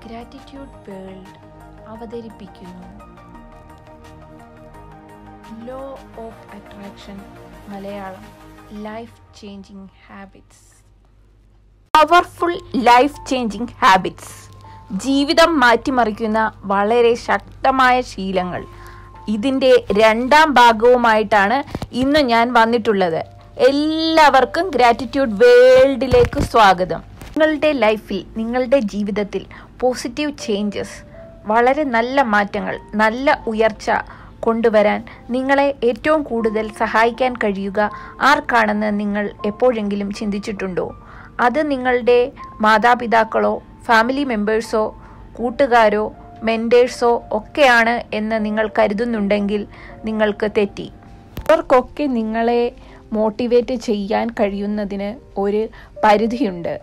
gratitude world അവതരിപ്പിക്കുന്നു law of attraction Malayalam life changing habits powerful life changing habits ജീവിതം മാറ്റിമറിക്കുന്ന വളരെ ശക്തമായ ശീലങ്ങൾ ഇതിൻ്റെ രണ്ടാം ഭാഗവുമായിട്ടാണ് ഇന്ന് ഞാൻ വന്നിട്ടുള്ളത് എല്ലാവർക്കും ഗ്രാറ്റിറ്റ്യൂഡ് വേൾഡിലേക്ക് സ്വാഗതം നിങ്ങളുടെ ലൈഫിൽ നിങ്ങളുടെ ജീവിതത്തിൽ പോസിറ്റീവ് ചേഞ്ചസ് വളരെ നല്ല മാറ്റങ്ങൾ നല്ല ഉയർച്ച കൊണ്ടുവരാൻ നിങ്ങളെ ഏറ്റവും കൂടുതൽ സഹായിക്കാൻ കഴിയുക ആർക്കാണെന്ന് നിങ്ങൾ എപ്പോഴെങ്കിലും ചിന്തിച്ചിട്ടുണ്ടോ അത് നിങ്ങളുടെ മാതാപിതാക്കളോ ഫാമിലി മെമ്പേഴ്സോ കൂട്ടുകാരോ മെൻറ്റേഴ്സോ ഒക്കെയാണ് എന്ന് നിങ്ങൾ കരുതുന്നുണ്ടെങ്കിൽ നിങ്ങൾക്ക് തെറ്റി അവർക്കൊക്കെ നിങ്ങളെ മോട്ടിവേറ്റ് ചെയ്യാൻ കഴിയുന്നതിന് ഒരു പരിധിയുണ്ട്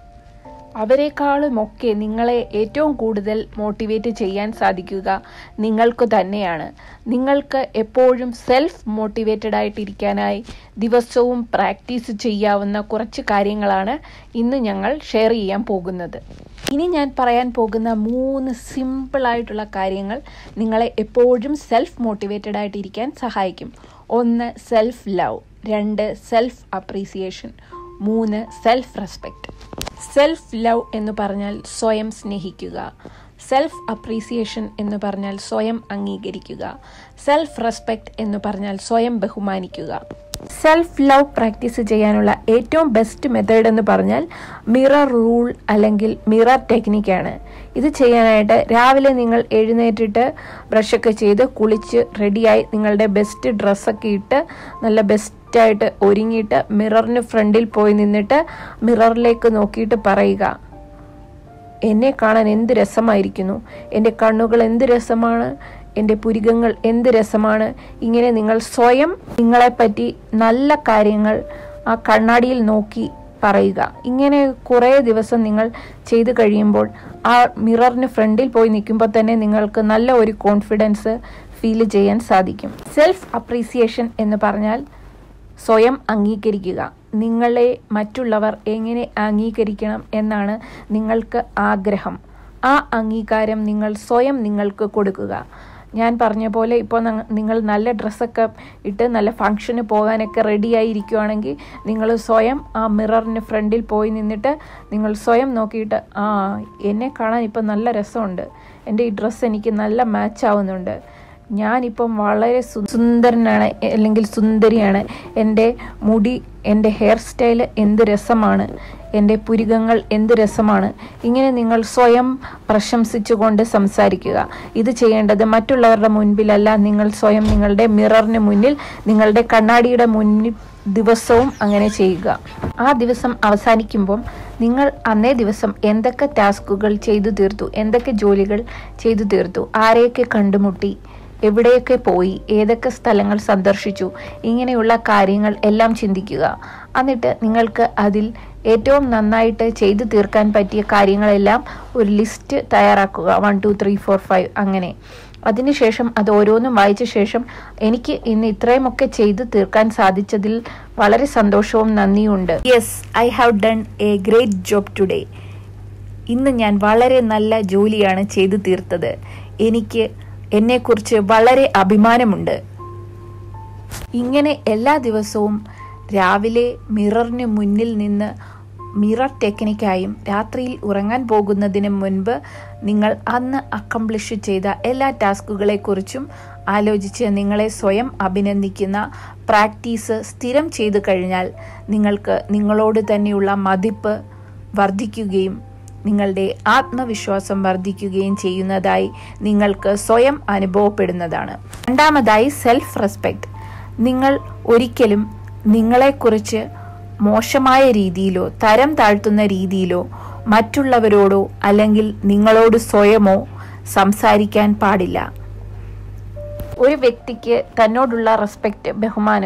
അവരെക്കാളുമൊക്കെ നിങ്ങളെ ഏറ്റവും കൂടുതൽ മോട്ടിവേറ്റ് ചെയ്യാൻ സാധിക്കുക നിങ്ങൾക്ക് തന്നെയാണ് നിങ്ങൾക്ക് എപ്പോഴും സെൽഫ് മോട്ടിവേറ്റഡ് ആയിട്ടിരിക്കാനായി ദിവസവും പ്രാക്ടീസ് ചെയ്യാവുന്ന കുറച്ച് കാര്യങ്ങളാണ് ഇന്ന് ഞങ്ങൾ ഷെയർ ചെയ്യാൻ പോകുന്നത് ഇനി ഞാൻ പറയാൻ പോകുന്ന മൂന്ന് സിമ്പിളായിട്ടുള്ള കാര്യങ്ങൾ നിങ്ങളെ എപ്പോഴും സെൽഫ് മോട്ടിവേറ്റഡ് ആയിട്ടിരിക്കാൻ സഹായിക്കും ഒന്ന് സെൽഫ് ലവ് രണ്ട് സെൽഫ് അപ്രീസിയേഷൻ മൂന്ന് സെൽഫ് റെസ്പെക്റ്റ് സെൽഫ് ലവ് എന്ന് പറഞ്ഞാൽ സ്വയം സ്നേഹിക്കുക സെൽഫ് അപ്രീസിയേഷൻ എന്ന് പറഞ്ഞാൽ സ്വയം അംഗീകരിക്കുക സെൽഫ് റെസ്പെക്റ്റ് എന്ന് പറഞ്ഞാൽ സ്വയം ബഹുമാനിക്കുക സെൽഫ് ലവ് പ്രാക്ടീസ് ചെയ്യാനുള്ള ഏറ്റവും ബെസ്റ്റ് മെത്തേഡ് എന്ന് പറഞ്ഞാൽ മിറർ റൂൾ അല്ലെങ്കിൽ മിറർ ടെക്നിക്കാണ് ഇത് ചെയ്യാനായിട്ട് രാവിലെ നിങ്ങൾ എഴുന്നേറ്റിട്ട് ബ്രഷൊക്കെ ചെയ്ത് കുളിച്ച് റെഡിയായി നിങ്ങളുടെ ബെസ്റ്റ് ഡ്രസ്സൊക്കെ ഇട്ട് നല്ല ബെസ്റ്റായിട്ട് ഒരുങ്ങിയിട്ട് മിററിന് ഫ്രണ്ടിൽ പോയി നിന്നിട്ട് മിററിലേക്ക് നോക്കിയിട്ട് പറയുക എന്നെ കാണാൻ എന്ത് രസമായിരിക്കുന്നു എൻ്റെ കണ്ണുകൾ എന്ത് രസമാണ് എൻ്റെ പുരികങ്ങൾ എന്ത് രസമാണ് ഇങ്ങനെ നിങ്ങൾ സ്വയം നിങ്ങളെപ്പറ്റി നല്ല കാര്യങ്ങൾ ആ കണ്ണാടിയിൽ നോക്കി പറയുക ഇങ്ങനെ കുറേ ദിവസം നിങ്ങൾ ചെയ്തു കഴിയുമ്പോൾ ആ മിററിന് ഫ്രണ്ടിൽ പോയി നിൽക്കുമ്പോൾ തന്നെ നിങ്ങൾക്ക് നല്ല ഒരു കോൺഫിഡൻസ് ഫീൽ ചെയ്യാൻ സാധിക്കും സെൽഫ് അപ്രീസിയേഷൻ എന്ന് പറഞ്ഞാൽ സ്വയം അംഗീകരിക്കുക നിങ്ങളെ മറ്റുള്ളവർ എങ്ങനെ അംഗീകരിക്കണം എന്നാണ് നിങ്ങൾക്ക് ആഗ്രഹം ആ അംഗീകാരം നിങ്ങൾ സ്വയം നിങ്ങൾക്ക് കൊടുക്കുക ഞാൻ പറഞ്ഞ പോലെ ഇപ്പോൾ നിങ്ങൾ നല്ല ഡ്രസ്സൊക്കെ ഇട്ട് നല്ല ഫങ്ഷന് പോകാനൊക്കെ റെഡിയായി ഇരിക്കുവാണെങ്കിൽ നിങ്ങൾ സ്വയം ആ മിററിന് ഫ്രണ്ടിൽ പോയി നിന്നിട്ട് നിങ്ങൾ സ്വയം നോക്കിയിട്ട് ആ എന്നെ കാണാൻ ഇപ്പം നല്ല രസമുണ്ട് എൻ്റെ ഈ ഡ്രസ്സ് എനിക്ക് നല്ല മാച്ച് ആവുന്നുണ്ട് ഞാനിപ്പം വളരെ സുന്ദരനാണ് അല്ലെങ്കിൽ സുന്ദരിയാണ് എൻ്റെ മുടി എൻ്റെ ഹെയർ സ്റ്റൈൽ എന്ത് രസമാണ് എൻ്റെ പുരികങ്ങൾ എന്ത് രസമാണ് ഇങ്ങനെ നിങ്ങൾ സ്വയം പ്രശംസിച്ചുകൊണ്ട് സംസാരിക്കുക ഇത് ചെയ്യേണ്ടത് മറ്റുള്ളവരുടെ മുൻപിലല്ല നിങ്ങൾ സ്വയം നിങ്ങളുടെ മിററിന് മുന്നിൽ നിങ്ങളുടെ കണ്ണാടിയുടെ മുന്നിൽ ദിവസവും അങ്ങനെ ചെയ്യുക ആ ദിവസം അവസാനിക്കുമ്പം നിങ്ങൾ അന്നേ ദിവസം എന്തൊക്കെ ടാസ്കുകൾ ചെയ്തു തീർത്തു എന്തൊക്കെ ജോലികൾ ചെയ്തു തീർത്തു ആരെയൊക്കെ കണ്ടുമുട്ടി എവിടെയൊക്കെ പോയി ഏതൊക്കെ സ്ഥലങ്ങൾ സന്ദർശിച്ചു ഇങ്ങനെയുള്ള കാര്യങ്ങൾ എല്ലാം ചിന്തിക്കുക എന്നിട്ട് നിങ്ങൾക്ക് അതിൽ ഏറ്റവും നന്നായിട്ട് ചെയ്തു തീർക്കാൻ പറ്റിയ കാര്യങ്ങളെല്ലാം ഒരു ലിസ്റ്റ് തയ്യാറാക്കുക one two three four five അങ്ങനെ അതിനുശേഷം അത് ഓരോന്നും വായിച്ച ശേഷം എനിക്ക് ഇന്ന് ഇത്രയുമൊക്കെ ചെയ്തു തീർക്കാൻ സാധിച്ചതിൽ വളരെ സന്തോഷവും നന്ദിയുണ്ട് yes I have done a great job today ഇന്ന് ഞാൻ വളരെ നല്ല ജോലിയാണ് ചെയ്തു തീർത്തത് എനിക്ക് എന്നെക്കുറിച്ച് വളരെ അഭിമാനമുണ്ട് ഇങ്ങനെ എല്ലാ ദിവസവും രാവിലെ മിററിന് മുന്നിൽ നിന്ന് മിറർ ടെക്നിക്കായും രാത്രിയിൽ ഉറങ്ങാൻ പോകുന്നതിന് മുൻപ് നിങ്ങൾ അന്ന് അക്കംപ്ലിഷ് ചെയ്ത എല്ലാ ടാസ്കുകളെക്കുറിച്ചും ആലോചിച്ച് നിങ്ങളെ സ്വയം അഭിനന്ദിക്കുന്ന പ്രാക്ടീസ് സ്ഥിരം ചെയ്തു കഴിഞ്ഞാൽ നിങ്ങൾക്ക് നിങ്ങളോട് തന്നെയുള്ള മതിപ്പ് വർദ്ധിക്കുകയും നിങ്ങളുടെ ആത്മവിശ്വാസം വർദ്ധിക്കുകയും ചെയ്യുന്നതായി നിങ്ങൾക്ക് സ്വയം അനുഭവപ്പെടുന്നതാണ് രണ്ടാമതായി സെൽഫ് റെസ്പെക്റ്റ് നിങ്ങൾ ഒരിക്കലും നിങ്ങളെക്കുറിച്ച് മോശമായ രീതിയിലോ തരം താഴ്ത്തുന്ന രീതിയിലോ മറ്റുള്ളവരോടോ അല്ലെങ്കിൽ നിങ്ങളോട് സ്വയമോ സംസാരിക്കാൻ പാടില്ല ഒരു വ്യക്തിക്ക് തന്നോടുള്ള റെസ്പെക്റ്റ് ബഹുമാനം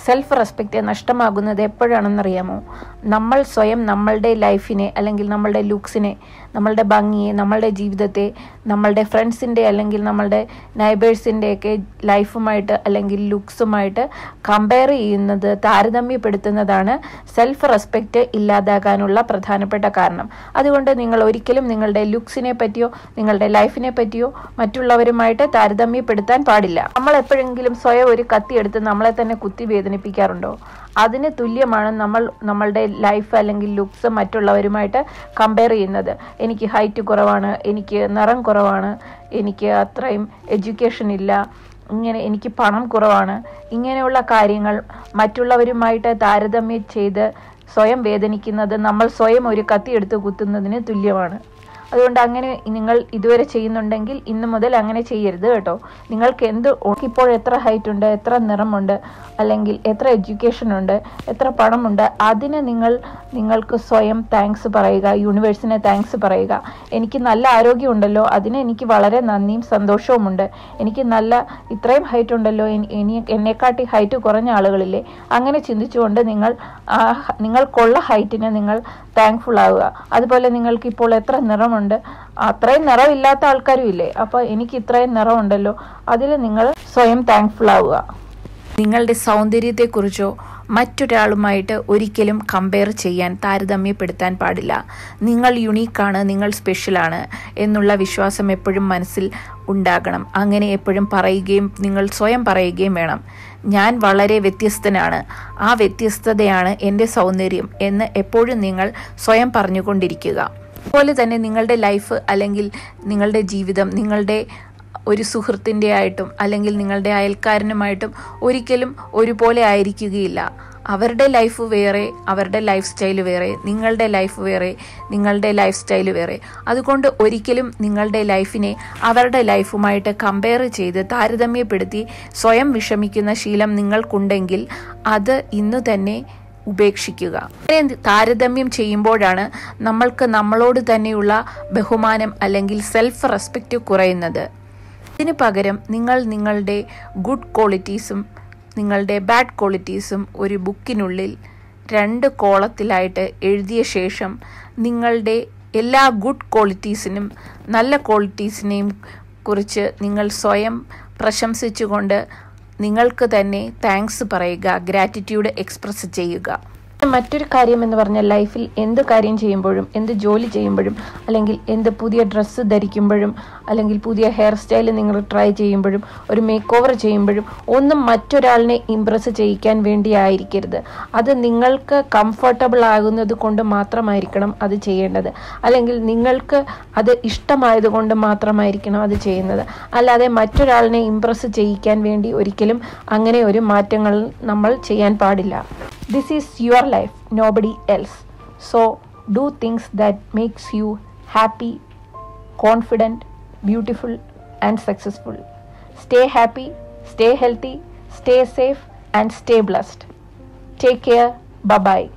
സെൽഫ് റെസ്പെക്റ്റ് നഷ്ടമാകുന്നത് എപ്പോഴാണെന്നറിയാമോ നമ്മൾ സ്വയം നമ്മളുടെ ലൈഫിനെ അല്ലെങ്കിൽ നമ്മളുടെ ലുക്സിനെ നമ്മളുടെ ഭംഗിയെ നമ്മളുടെ ജീവിതത്തെ നമ്മളുടെ ഫ്രണ്ട്സിൻ്റെ അല്ലെങ്കിൽ നമ്മളുടെ നൈബേഴ്സിൻ്റെയൊക്കെ ലൈഫുമായിട്ട് അല്ലെങ്കിൽ ലുക്സുമായിട്ട് കമ്പയർ ചെയ്യുന്നത് താരതമ്യപ്പെടുത്തുന്നതാണ് സെൽഫ് റെസ്പെക്റ്റ് ഇല്ലാതാകാനുള്ള പ്രധാനപ്പെട്ട കാരണം അതുകൊണ്ട് നിങ്ങൾ ഒരിക്കലും നിങ്ങളുടെ ലുക്സിനെ പറ്റിയോ നിങ്ങളുടെ ലൈഫിനെ പറ്റിയോ മറ്റുള്ളവരുമായിട്ട് താരതമ്യപ്പെടുത്താൻ പാടില്ല നമ്മൾ എപ്പോഴെങ്കിലും സ്വയം ഒരു കത്തിയെടുത്ത് നമ്മളെ തന്നെ കുത്തി വേദനിപ്പിക്കാറുണ്ടോ അതിന് തുല്യമാണ് നമ്മൾ നമ്മളുടെ ലൈഫ് അല്ലെങ്കിൽ ലുക്സ് മറ്റുള്ളവരുമായിട്ട് കമ്പയർ ചെയ്യുന്നത് എനിക്ക് ഹൈറ്റ് കുറവാണ് എനിക്ക് നിറം കുറവാണ് എനിക്ക് അത്രയും എഡ്യൂക്കേഷൻ ഇല്ല ഇങ്ങനെ എനിക്ക് പണം കുറവാണ് ഇങ്ങനെയുള്ള കാര്യങ്ങൾ മറ്റുള്ളവരുമായിട്ട് താരതമ്യം ചെയ്ത് സ്വയം വേദനിക്കുന്നത് നമ്മൾ സ്വയം ഒരു കത്തിയെടുത്ത് കുത്തുന്നതിന് തുല്യമാണ് അതുകൊണ്ട് അങ്ങനെ നിങ്ങൾ ഇതുവരെ ചെയ്യുന്നുണ്ടെങ്കിൽ ഇന്ന് മുതൽ അങ്ങനെ ചെയ്യരുത് കേട്ടോ നിങ്ങൾക്ക് എന്ത് ഇപ്പോൾ എത്ര ഹൈറ്റ് ഉണ്ട് എത്ര നിറമുണ്ട് അല്ലെങ്കിൽ എത്ര എഡ്യൂക്കേഷൻ ഉണ്ട് എത്ര പണമുണ്ട് അതിന് നിങ്ങൾ നിങ്ങൾക്ക് സ്വയം താങ്ക്സ് പറയുക യൂണിവേഴ്സിനെ താങ്ക്സ് പറയുക എനിക്ക് നല്ല ആരോഗ്യമുണ്ടല്ലോ അതിന് എനിക്ക് വളരെ നന്ദിയും സന്തോഷവുമുണ്ട് എനിക്ക് നല്ല ഇത്രയും ഹൈറ്റ് ഉണ്ടല്ലോ ഇനി എന്നെക്കാട്ടി ഹൈറ്റ് കുറഞ്ഞ ആളുകളില്ലേ അങ്ങനെ ചിന്തിച്ചുകൊണ്ട് നിങ്ങൾ ആ നിങ്ങൾക്കുള്ള ഹൈറ്റിന് നിങ്ങൾ താങ്ക്ഫുൾ ആവുക അതുപോലെ നിങ്ങൾക്ക് ഇപ്പോൾ എത്ര നിറമുണ്ട് അത്രയും നിറമില്ലാത്ത ആൾക്കാരും ഇല്ലേ അപ്പോൾ എനിക്ക് ഇത്രയും നിറമുണ്ടല്ലോ അതിൽ നിങ്ങൾ സ്വയം താങ്ക്ഫുൾ ആവുക നിങ്ങളുടെ സൗന്ദര്യത്തെക്കുറിച്ചോ മറ്റൊരാളുമായിട്ട് ഒരിക്കലും കമ്പയർ ചെയ്യാൻ താരതമ്യപ്പെടുത്താൻ പാടില്ല നിങ്ങൾ യുണീക്കാണ് നിങ്ങൾ സ്പെഷ്യലാണ് എന്നുള്ള വിശ്വാസം എപ്പോഴും മനസ്സിൽ ഉണ്ടാകണം അങ്ങനെ എപ്പോഴും പറയുകയും നിങ്ങൾ സ്വയം പറയുകയും വേണം ഞാൻ വളരെ വ്യത്യസ്തനാണ് ആ വ്യത്യസ്തതയാണ് എൻ്റെ സൗന്ദര്യം എന്ന് എപ്പോഴും നിങ്ങൾ സ്വയം പറഞ്ഞുകൊണ്ടിരിക്കുക അതുപോലെ തന്നെ നിങ്ങളുടെ ലൈഫ് അല്ലെങ്കിൽ നിങ്ങളുടെ ജീവിതം നിങ്ങളുടെ ഒരു സുഹൃത്തിൻ്റെ ആയിട്ടും അല്ലെങ്കിൽ നിങ്ങളുടെ അയൽക്കാരനുമായിട്ടും ഒരിക്കലും ഒരുപോലെ ആയിരിക്കുകയില്ല അവരുടെ ലൈഫ് വേറെ അവരുടെ ലൈഫ് സ്റ്റൈൽ വേറെ നിങ്ങളുടെ ലൈഫ് വേറെ നിങ്ങളുടെ ലൈഫ് സ്റ്റൈൽ വേറെ അതുകൊണ്ട് ഒരിക്കലും നിങ്ങളുടെ ലൈഫിനെ അവരുടെ ലൈഫുമായിട്ട് കമ്പയർ ചെയ്ത് താരതമ്യപ്പെടുത്തി സ്വയം വിഷമിക്കുന്ന ശീലം നിങ്ങൾക്കുണ്ടെങ്കിൽ അത് ഇന്നു തന്നെ ഉപേക്ഷിക്കുക താരതമ്യം ചെയ്യുമ്പോഴാണ് നമ്മൾക്ക് നമ്മളോട് തന്നെയുള്ള ബഹുമാനം അല്ലെങ്കിൽ സെൽഫ് റെസ്പെക്റ്റ് കുറയുന്നത് ഇതിന് പകരം നിങ്ങൾ നിങ്ങളുടെ ഗുഡ് ക്വാളിറ്റീസും നിങ്ങളുടെ ബാഡ് ക്വാളിറ്റീസും ഒരു ബുക്കിനുള്ളിൽ രണ്ട് കോളത്തിലായിട്ട് എഴുതിയ ശേഷം നിങ്ങളുടെ എല്ലാ ഗുഡ് ക്വാളിറ്റീസിനും നല്ല ക്വാളിറ്റീസിനെയും കുറിച്ച് നിങ്ങൾ സ്വയം പ്രശംസിച്ചുകൊണ്ട് നിങ്ങൾക്ക് തന്നെ താങ്ക്സ് പറയുക ഗ്രാറ്റിറ്റ്യൂഡ് എക്സ്പ്രസ് ചെയ്യുക മറ്റൊരു കാര്യം എന്ന് പറഞ്ഞാൽ ലൈഫിൽ എന്ത് കാര്യം ചെയ്യുമ്പോഴും എന്ത് ജോലി ചെയ്യുമ്പോഴും അല്ലെങ്കിൽ എന്ത് പുതിയ ഡ്രസ്സ് ധരിക്കുമ്പോഴും അല്ലെങ്കിൽ പുതിയ ഹെയർ സ്റ്റൈൽ നിങ്ങൾ ട്രൈ ചെയ്യുമ്പോഴും ഒരു മേക്ക് ഓവർ ചെയ്യുമ്പോഴും ഒന്നും മറ്റൊരാളിനെ ഇമ്പ്രസ് ചെയ്യിക്കാൻ വേണ്ടി ആയിരിക്കരുത് അത് നിങ്ങൾക്ക് കംഫർട്ടബിൾ ആകുന്നത് കൊണ്ട് മാത്രമായിരിക്കണം അത് ചെയ്യേണ്ടത് അല്ലെങ്കിൽ നിങ്ങൾക്ക് അത് ഇഷ്ടമായത് കൊണ്ട് മാത്രമായിരിക്കണം അത് ചെയ്യുന്നത് അല്ലാതെ മറ്റൊരാളിനെ ഇമ്പ്രസ് ചെയ്യിക്കാൻ വേണ്ടി ഒരിക്കലും അങ്ങനെ ഒരു മാറ്റങ്ങൾ നമ്മൾ ചെയ്യാൻ പാടില്ല this is your life nobody else so do things that makes you happy confident beautiful and successful stay happy stay healthy stay safe and stay blessed take care bye bye